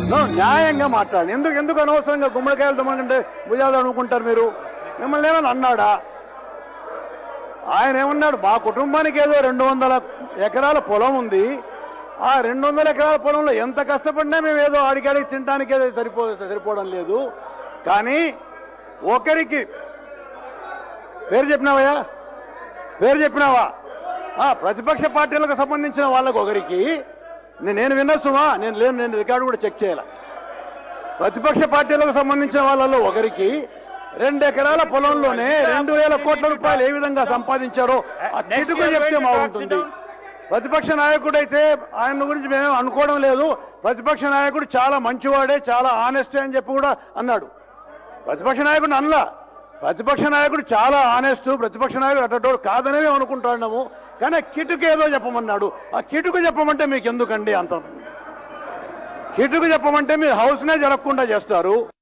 no, న్యాయంగా మాట్లాడండి ఎందుకు ఎందుకు అనవసరంగా గుమ్మడికాయలు దమ్మంటే భుజాలు అనుకుంటారు మీరు మిమ్మల్ని ఏమైనా అన్నాడా ఆయన ఏమన్నాడు మా కుటుంబానికి ఏదో రెండు వందల ఎకరాల పొలం ఉంది ఆ రెండు వందల ఎకరాల పొలంలో ఎంత కష్టపడినా మేము ఏదో ఆడికాడికి తినడానికి ఏదో సరిపో సరిపోవడం లేదు కానీ ఒకరికి పేరు చెప్పినావయ్యా పేరు చెప్పినావా ఆ, ప్రతిపక్ష పార్టీలకు సంబంధించిన వాళ్ళకు ఒకరికి నే- నేను వినొచ్చుమా నేను లేను నేను రికార్డు కూడా చెక్ చేయాల ప్రతిపక్ష పార్టీలకు సంబంధించిన వాళ్ళలో ఒకరికి రెండు ఎకరాల పొలంలోనే రెండు వేల కోట్ల రూపాయలు ఏ విధంగా సంపాదించారో ఆ చిటుకు చెప్తే బాగుంటుంది ప్రతిపక్ష నాయకుడైతే ఆయన గురించి మేము అనుకోవడం లేదు ప్రతిపక్ష నాయకుడు చాలా మంచివాడే చాలా ఆనెస్ట్ అని చెప్పి కూడా అన్నాడు ప్రతిపక్ష నాయకుడు అనలా ప్రతిపక్ష నాయకుడు చాలా ఆనెస్ట్ ప్రతిపక్ష నాయకుడు అటోడు కాదనే మేము అనుకుంటున్నాము కానీ ఆ కిటుకు ఏదో చెప్పమన్నాడు ఆ కిటుకు చెప్పమంటే మీకు ఎందుకండి అంత కిటుకు చెప్పమంటే మీరు హౌస్నే జరగకుండా చేస్తారు